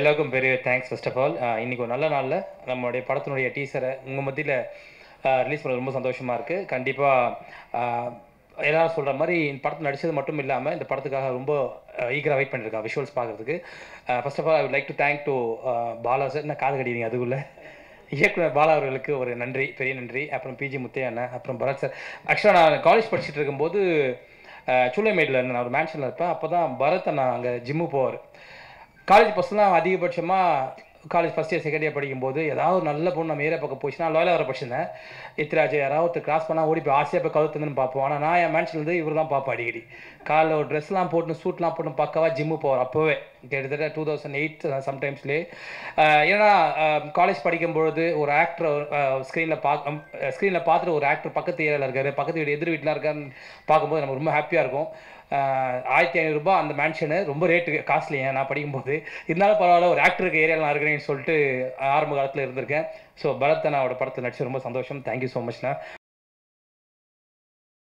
எல்லாருக்கும் பெரிய thanks first of all இன்னைக்கு ஒரு நல்ல நாளில் நம்மளுடைய படத்தினுடைய டீசரை உங்கள் மத்தியில் ரிலீஸ் பண்ண ரொம்ப சந்தோஷமாக இருக்குது கண்டிப்பாக எல்லாரும் சொல்கிற மாதிரி இந்த படத்தில் நடித்தது மட்டும் இல்லாமல் இந்த படத்துக்காக ரொம்ப ஈகராக வெயிட் பண்ணியிருக்கேன் விஷுவல்ஸ் பார்க்குறதுக்கு first of all I would like to thank to Bala sir என்ன காது கடிங்க அதுக்குள்ளே இயக்குனர் பாலா அவர்களுக்கு ஒரு நன்றி பெரிய நன்றி அப்புறம் பிஜி முத்தையா அண்ணன் அப்புறம் பரத் சார் ஆக்சுவலாக நான் காலேஜ் படிச்சுட்டு இருக்கும்போது சூளைமேடில் இருந்தேன் நான் ஒரு மேன்ஷனில் இருப்பேன் அப்போ தான் பரத் அண்ணா அங்கே ஜிம்மு போவார் காலேஜ் பசங்களாம் அதிகபட்சமாக college first year second year படிக்கும்போது ஏதாவது ஒரு நல்ல பொண்ணு நம்ம ஏரியா பக்கம் போச்சுன்னா லாயில் வர படிச்சிருந்தேன் இத்திராஜ் யாராவது ஒருத்தர் கிராஸ் பண்ணால் ஓடி போய் ஆசையாக போய் கவுத்துன்னு பார்ப்போம் ஆனால் நான் என் மேன்ஷன்லேருந்து இவர் தான் பார்ப்பேன் அடிக்கடி காலைல ஒரு ட்ரெஸ்லாம் போட்டு சூட்லாம் போட்டு பக்கவா ஜிம்மு போவார் அப்போவே கிட்டத்தட்ட டூ தௌசண்ட் எயிட் சம்டைம்ஸ்லேயே ஏன்னா காலேஜ் படிக்கும்பொழுது ஒரு ஆக்டர் ஸ்க்ரீனில் பார்க்க ஸ்க்ரீனில் பார்த்துட்டு ஒரு ஆக்டர் பக்கத்து ஏரியாவில் இருக்காரு பக்கத்து வீடு எதிர் வீட்டில் இருக்காருன்னு பார்க்கும்போது நமக்கு ரொம்ப ஹாப்பியாக இருக்கும் ஆஹ் ஆயிரத்தி ஐநூறுரூபா அந்த மேன்ஷனு ரொம்ப ரேட்டு காஸ்ட்லிங்க நான் படிக்கும்போது இருந்தாலும் பரவாயில்ல ஒரு ஆக்டருக்கு ஏரியாவில் நான் இருக்கிறேன்னு சொல்லிட்டு ஆரம்ப காலத்தில் இருந்திருக்கேன் ஸோ பரத் அண்ணாவோட படத்தில் நடிச்சு ரொம்ப சந்தோஷம் தேங்க்யூ ஸோ மச்ண்ணா